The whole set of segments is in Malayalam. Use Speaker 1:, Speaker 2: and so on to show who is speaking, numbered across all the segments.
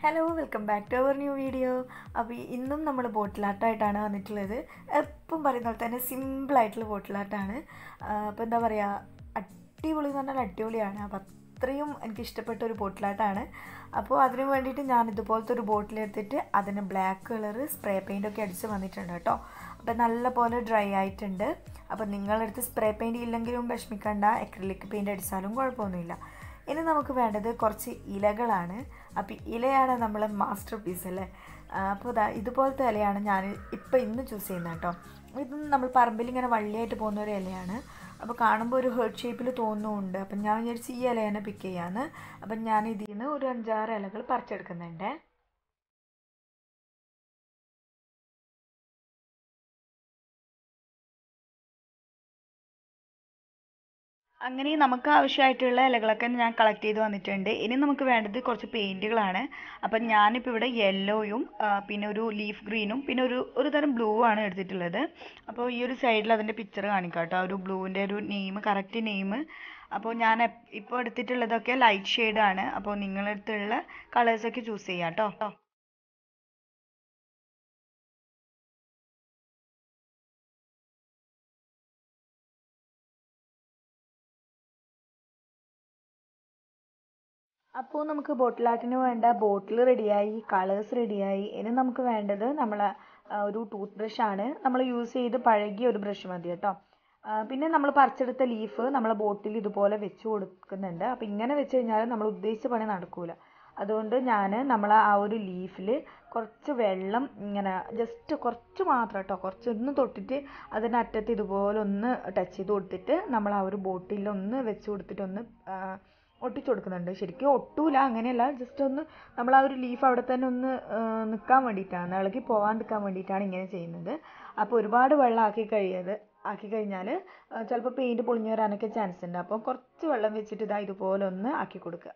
Speaker 1: hello welcome back to our new video അപ്പോൾ ഇന്നും നമ്മൾ ബോട്ടിലാട്ടമായിട്ടാണ് വന്നിട്ടുള്ളത് എപ്പം പറയുന്ന പോലെ തന്നെ സിമ്പിളായിട്ടുള്ള ബോട്ടിലാട്ടമാണ് അപ്പോൾ എന്താ പറയുക അടിപൊളി എന്ന് പറഞ്ഞാൽ അടിപൊളിയാണ് അപ്പോൾ അത്രയും എനിക്ക് ഇഷ്ടപ്പെട്ട ഒരു ബോട്ടിലാട്ടമാണ് അപ്പോൾ അതിന് വേണ്ടിയിട്ട് ഞാൻ ഇതുപോലത്തെ ഒരു ബോട്ടിൽ എടുത്തിട്ട് അതിന് ബ്ലാക്ക് കളർ സ്പ്രേ പെയിൻ്റ് ഒക്കെ അടിച്ച് വന്നിട്ടുണ്ട് കേട്ടോ അപ്പോൾ നല്ല പോലെ ഡ്രൈ ആയിട്ടുണ്ട് അപ്പോൾ നിങ്ങളടുത്ത് സ്പ്രേ പെയിൻറ് ഇല്ലെങ്കിലും വിഷമിക്കണ്ട എക്രിലിക് പെയിൻറ് അടിച്ചാലും കുഴപ്പമൊന്നുമില്ല ഇനി നമുക്ക് വേണ്ടത് കുറച്ച് ഇലകളാണ് അപ്പോൾ ഇലയാണ് നമ്മളെ മാസ്റ്റർ പീസ് അല്ലേ അപ്പോൾ ഇതാ ഇതുപോലത്തെ ഇലയാണ് ഞാൻ ഇപ്പോൾ ഇന്ന് ചൂസ് ചെയ്യുന്നത് കേട്ടോ ഇത് നമ്മൾ പറമ്പിൽ ഇങ്ങനെ വള്ളിയായിട്ട് പോകുന്ന ഒരു ഇലയാണ് അപ്പോൾ കാണുമ്പോൾ ഒരു ഹേർട്ട് ഷേപ്പിൽ തോന്നുന്നുണ്ട് അപ്പം ഞാൻ വിചാരിച്ച് ഈ ഇല തന്നെ പിക്ക് ചെയ്യാമെന്ന് അപ്പം ഞാൻ ഇതിൽ നിന്ന് ഒരു അഞ്ചാറ് ഇലകൾ പറിച്ചെടുക്കുന്നുണ്ട് അങ്ങനെ നമുക്ക് ആവശ്യമായിട്ടുള്ള ഇലകളൊക്കെ ഞാൻ കളക്ട് ചെയ്ത് വന്നിട്ടുണ്ട് ഇനി നമുക്ക് വേണ്ടത് കുറച്ച് പെയിൻറ്റുകളാണ് അപ്പം ഞാനിപ്പോൾ ഇവിടെ യെല്ലോയും പിന്നെ ഒരു ലീഫ് ഗ്രീനും പിന്നെ ഒരു ഒരു തരം ബ്ലൂ ആണ് എടുത്തിട്ടുള്ളത് അപ്പോൾ ഈ ഒരു സൈഡിൽ അതിൻ്റെ പിക്ചർ കാണിക്കാം കേട്ടോ ഒരു ബ്ലൂവിൻ്റെ ഒരു നെയിം കറക്റ്റ് നെയിം അപ്പോൾ ഞാൻ ഇപ്പോൾ എടുത്തിട്ടുള്ളതൊക്കെ ലൈറ്റ് ഷെയ്ഡാണ് അപ്പോൾ നിങ്ങളടുത്തുള്ള കളേഴ്സൊക്കെ ചൂസ് ചെയ്യാം കേട്ടോ അപ്പോൾ നമുക്ക് ബോട്ടിൽ ആർട്ടിന് വേണ്ട ബോട്ടിൽ റെഡിയായി കളേഴ്സ് റെഡിയായി ഇനി നമുക്ക് വേണ്ടത് നമ്മൾ ഒരു ടൂത്ത് ബ്രഷ് ആണ് നമ്മൾ യൂസ് ചെയ്ത് പഴകിയ ഒരു ബ്രഷ് മതി കേട്ടോ പിന്നെ നമ്മൾ പറിച്ചെടുത്ത ലീഫ് നമ്മളെ ബോട്ടിൽ ഇതുപോലെ വെച്ച് കൊടുക്കുന്നുണ്ട് അപ്പോൾ ഇങ്ങനെ വെച്ച് കഴിഞ്ഞാൽ നമ്മൾ ഉദ്ദേശിച്ച പണി നടക്കൂല അതുകൊണ്ട് ഞാൻ നമ്മൾ ആ ഒരു ലീഫിൽ കുറച്ച് വെള്ളം ഇങ്ങനെ ജസ്റ്റ് കുറച്ച് മാത്രം കേട്ടോ കുറച്ചൊന്ന് തൊട്ടിട്ട് അതിൻ്റെ അറ്റത്ത് ഇതുപോലെ ഒന്ന് ടച്ച് ചെയ്ത് കൊടുത്തിട്ട് നമ്മൾ ആ ഒരു ബോട്ടിൽ ഒന്ന് വെച്ച് കൊടുത്തിട്ട് ഒന്ന് ഒട്ടിച്ചു കൊടുക്കുന്നുണ്ട് ശരിക്കും ഒട്ടൂല അങ്ങനെയല്ല ജസ്റ്റ് ഒന്ന് നമ്മൾ ആ ഒരു ലീഫ് അവിടെ തന്നെ ഒന്ന് നിൽക്കാൻ വേണ്ടിയിട്ടാണ് ഇളകി പോകാൻ നിൽക്കാൻ വേണ്ടിയിട്ടാണ് ഇങ്ങനെ ചെയ്യുന്നത് അപ്പോൾ ഒരുപാട് വെള്ളം ആക്കി കഴിയത് ആക്കി കഴിഞ്ഞാൽ ചിലപ്പോൾ പെയിൻറ്റ് പൊളിഞ്ഞു വരാനൊക്കെ ചാൻസ് ഉണ്ട് അപ്പോൾ കുറച്ച് വെള്ളം വെച്ചിട്ട് ഇതാ ഇതുപോലെ ഒന്ന് ആക്കി കൊടുക്കുക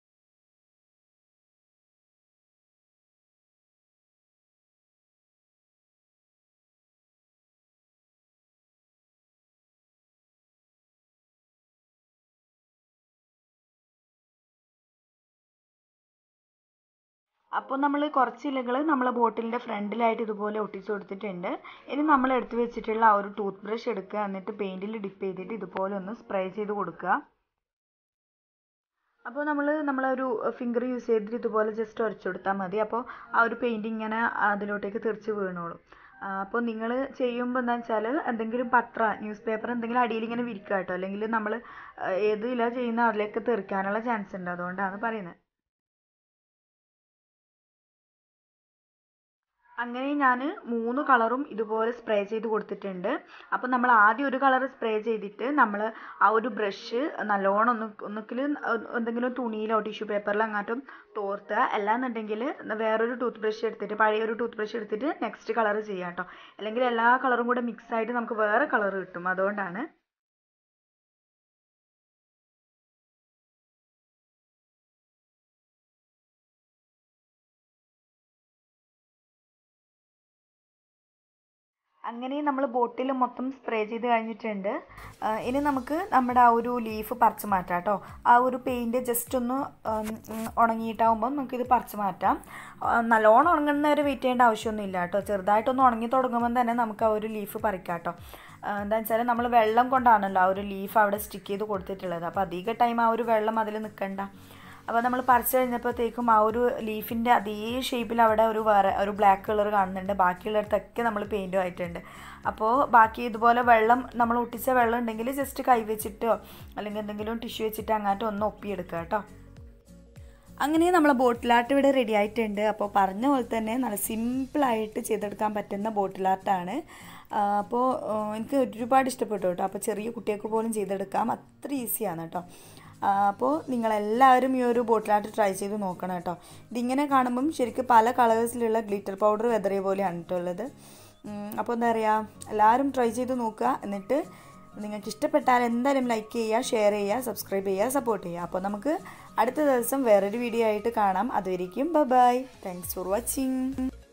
Speaker 1: അപ്പോൾ നമ്മൾ കുറച്ച് ഇലകൾ നമ്മളെ ബോട്ടിലിൻ്റെ ഫ്രണ്ടിലായിട്ട് ഇതുപോലെ ഒട്ടിച്ചു കൊടുത്തിട്ടുണ്ട് ഇനി നമ്മൾ എടുത്തു വെച്ചിട്ടുള്ള ആ ഒരു ടൂത്ത് ബ്രഷ് എടുക്കുക എന്നിട്ട് പെയിൻറ്റിൽ ഡിപ്പ് ചെയ്തിട്ട് ഇതുപോലെ ഒന്ന് സ്പ്രേ ചെയ്ത് കൊടുക്കുക അപ്പോൾ നമ്മൾ നമ്മളൊരു ഫിംഗർ യൂസ് ചെയ്തിട്ട് ഇതുപോലെ ജസ്റ്റ് ഉരച്ചു കൊടുത്താൽ മതി അപ്പോൾ ആ ഒരു പെയിൻറ് ഇങ്ങനെ അതിലോട്ടേക്ക് തെറിച്ച് വീണോളും അപ്പോൾ നിങ്ങൾ ചെയ്യുമ്പോൾ എന്താ വെച്ചാൽ എന്തെങ്കിലും പത്ര ന്യൂസ് പേപ്പർ എന്തെങ്കിലും അടിയിൽ ഇങ്ങനെ വിരിക്കുക കേട്ടോ അല്ലെങ്കിൽ നമ്മൾ ഏത് ഇല ചെയ്യുന്ന അതിലേക്ക് തെറിക്കാനുള്ള ചാൻസ് ഉണ്ട് അതുകൊണ്ടാണ് പറയുന്നത് അങ്ങനെ ഞാൻ മൂന്ന് കളറും ഇതുപോലെ സ്പ്രേ ചെയ്ത് കൊടുത്തിട്ടുണ്ട് അപ്പോൾ നമ്മൾ ആദ്യം ഒരു കളർ സ്പ്രേ ചെയ്തിട്ട് നമ്മൾ ആ ഒരു ബ്രഷ് നല്ലോണം ഒന്ന് ഒന്നുകിൽ എന്തെങ്കിലും തുണിയിലോ ടിഷ്യൂ പേപ്പറിലോ അങ്ങാട്ടും തോർത്തുക അല്ലാന്നുണ്ടെങ്കിൽ വേറൊരു ടൂത്ത് ബ്രഷ് എടുത്തിട്ട് പഴയ ഒരു ടൂത്ത് ബ്രഷ് എടുത്തിട്ട് നെക്സ്റ്റ് കളർ ചെയ്യാം കേട്ടോ അല്ലെങ്കിൽ എല്ലാ കളറും കൂടെ മിക്സ് ആയിട്ട് നമുക്ക് വേറെ കളർ കിട്ടും അതുകൊണ്ടാണ് അങ്ങനെ നമ്മൾ ബോട്ടിൽ മൊത്തം സ്പ്രേ ചെയ്ത് കഴിഞ്ഞിട്ടുണ്ട് ഇനി നമുക്ക് നമ്മുടെ ആ ഒരു ലീഫ് പറിച്ച് മാറ്റാം കേട്ടോ ആ ഒരു പെയിൻറ്റ് ജസ്റ്റ് ഒന്ന് ഉണങ്ങിയിട്ടാകുമ്പോൾ നമുക്കിത് പറിച്ച് മാറ്റാം നല്ലോണം ഉണങ്ങുന്ന വരെ വെയിറ്റ് ചെയ്യേണ്ട ആവശ്യമൊന്നുമില്ല കേട്ടോ ചെറുതായിട്ടൊന്ന് ഉണങ്ങി തുടങ്ങുമ്പോൾ തന്നെ നമുക്ക് ആ ഒരു ലീഫ് പറിക്കാം കേട്ടോ എന്താ വെച്ചാൽ നമ്മൾ വെള്ളം കൊണ്ടാണല്ലോ ആ ഒരു ലീഫ് അവിടെ സ്റ്റിക്ക് ചെയ്ത് കൊടുത്തിട്ടുള്ളത് അപ്പോൾ അധിക ടൈം ആ ഒരു വെള്ളം അതിൽ നിൽക്കണ്ട അപ്പോൾ നമ്മൾ പറിച്ച് കഴിഞ്ഞപ്പോഴത്തേക്കും ആ ഒരു ലീഫിൻ്റെ അതേ ഷേപ്പിൽ അവിടെ ഒരു വേറെ ഒരു ബ്ലാക്ക് കളർ കാണുന്നുണ്ട് ബാക്കിയുള്ളിടത്തൊക്കെ നമ്മൾ പെയിൻറ്റും ആയിട്ടുണ്ട് അപ്പോൾ ബാക്കി ഇതുപോലെ വെള്ളം നമ്മൾ ഒട്ടിച്ച വെള്ളം ഉണ്ടെങ്കിൽ ജസ്റ്റ് കൈ വെച്ചിട്ടോ അല്ലെങ്കിൽ എന്തെങ്കിലും ടിഷ്യൂ വെച്ചിട്ട് അങ്ങോട്ട് ഒന്ന് ഒപ്പിയെടുക്കുക കേട്ടോ അങ്ങനെ നമ്മളെ ബോട്ടിലാർട്ട് ഇവിടെ റെഡി ആയിട്ടുണ്ട് അപ്പോൾ പറഞ്ഞ പോലെ തന്നെ നല്ല സിമ്പിളായിട്ട് ചെയ്തെടുക്കാൻ പറ്റുന്ന ബോട്ടിലാർട്ടാണ് അപ്പോൾ എനിക്ക് ഒരുപാട് ഇഷ്ടപ്പെട്ടു കേട്ടോ അപ്പോൾ ചെറിയ കുട്ടികൾക്ക് പോലും ചെയ്തെടുക്കാം അത്ര ഈസിയാണ് കേട്ടോ അപ്പോൾ നിങ്ങളെല്ലാവരും ഈ ഒരു ബോട്ടിലായിട്ട് ട്രൈ ചെയ്ത് നോക്കണം കേട്ടോ ഇതിങ്ങനെ കാണുമ്പം ശരിക്കും പല കളേഴ്സിലുള്ള ഗ്ലിറ്റർ പൗഡർ വെതറിയ പോലെയാണ് കേട്ടോ ഉള്ളത് അപ്പോൾ എന്താ പറയുക എല്ലാവരും ട്രൈ ചെയ്ത് നോക്കുക എന്നിട്ട് നിങ്ങൾക്ക് ഇഷ്ടപ്പെട്ടാൽ എന്തായാലും ലൈക്ക് ചെയ്യുക ഷെയർ ചെയ്യുക സബ്സ്ക്രൈബ് ചെയ്യുക സപ്പോർട്ട് ചെയ്യുക അപ്പോൾ നമുക്ക് അടുത്ത ദിവസം വേറൊരു വീഡിയോ ആയിട്ട് കാണാം അതുവരിക്കും bye bye thanks for watching